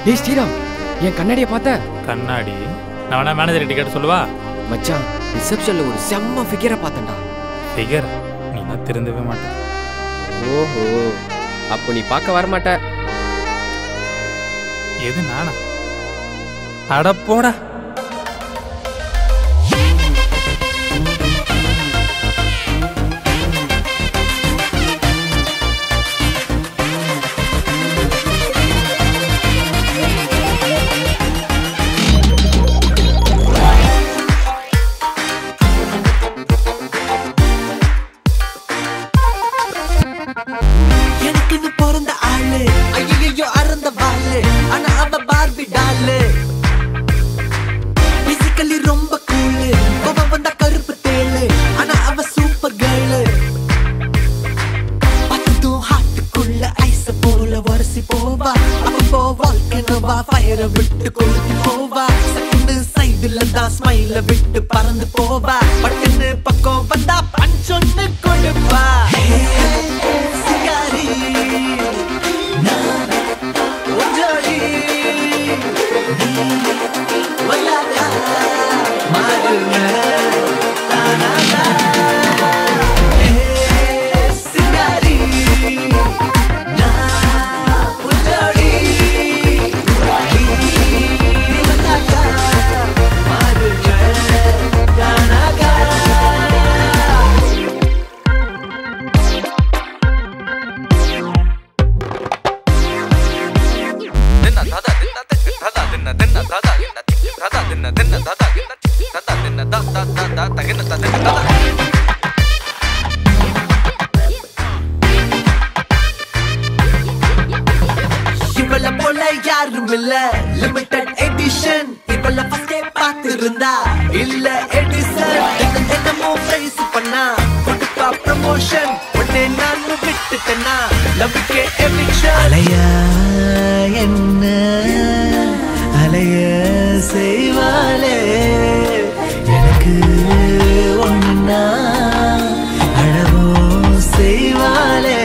டேய் ஸ்ரீராம் என் கண்ணாடியை பார்த்த கண்ணாடி நான் வேணா மேனேஜர் டிக்கெட் சொல்லுவா மச்சான் ரிசப்ஷன்ல ஒரு செம்ம ஃபிகரை பார்த்தேன்டா ஃபிகர் நீ நான் திருந்தவே மாட்டேன் ஓஹோ அப்போ நீ பார்க்க வர மாட்ட எது நானா அட போடா எனக்குன்னு பிறந்த ஆளு ஐயோ அறந்த வாளு ஆனா அவ பார்பி டாலு பிசிக்கலி ரொம்ப கூலு அவ வந்தா கருப்பு தேளு ஆனா அவ சூப்பர் கேர்ளு பத்தும் ஹாட்டுக்குள்ள ஐஸ் போல வரசி போவா அவ போவால் கிணவா ஃபயர விட்டு கொளுத்தி போவா சட்டுன்னு சைடுல தான் ஸ்மைல விட்டு பறந்து போவா பட்டுன்னு பக்கம் வந்தா பஞ்சொன்னு கொடுப்பா சிங்காரி நான் ஒன்றோடி நீ வல்லாதா மாறுவேன் தானாதா சிங்காரி நான் ஒன்றோடி நீ வல்லாதா மாறுவேன் தானாகா இவள போல யாரும் இல்ல லிமிடெட் எடிஷன் இவள ஃபர்ஸ்டே பார்த்திருந்தா இல்ல எடிசன் என்னமோ பிரைஸ் பண்ணா கொடுப்பா ப்ரமோஷன் உடனே நான் விட்டுட்டேனா லவ்க்கே எவிக்ஷன் அலையா என்ன அலைய செய்வாளே எனக்கு ஒன்னா அழவோ செய்வாளே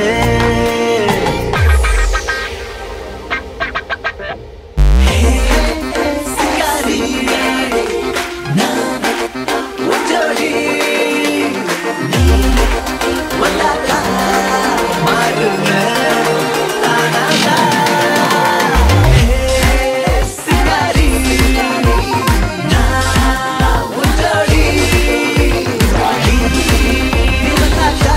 சிங்காரி நான் ஒன்றோடி நீ வல்லாதா மாறுவேன் தானாதா சிங்காரி நான் ஒன்றோடி நீ வல்லாதா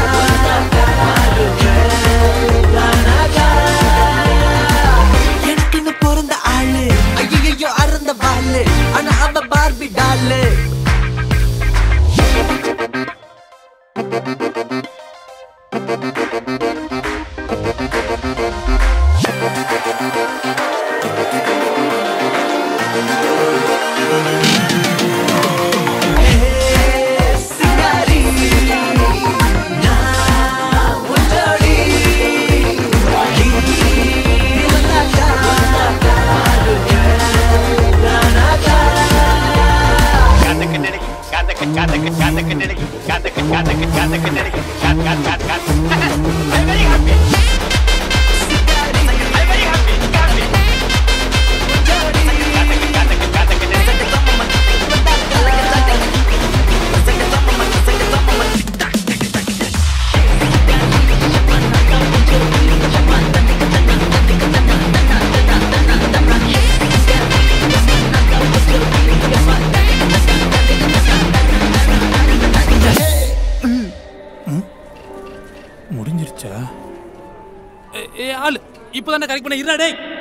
மாறுவேன் தானாதா எனக்குன்னு பிறந்த ஆளு ஐயோ அறந்த வாளு ஆனா அவ பார்பி டாலு சிங்காரி நான் ஒன்றோடி முடிஞ்சிருச்சா ஏ, ஏ ஆளு இப்போதானே கரெக்ட் பண்ண இருடா டேய்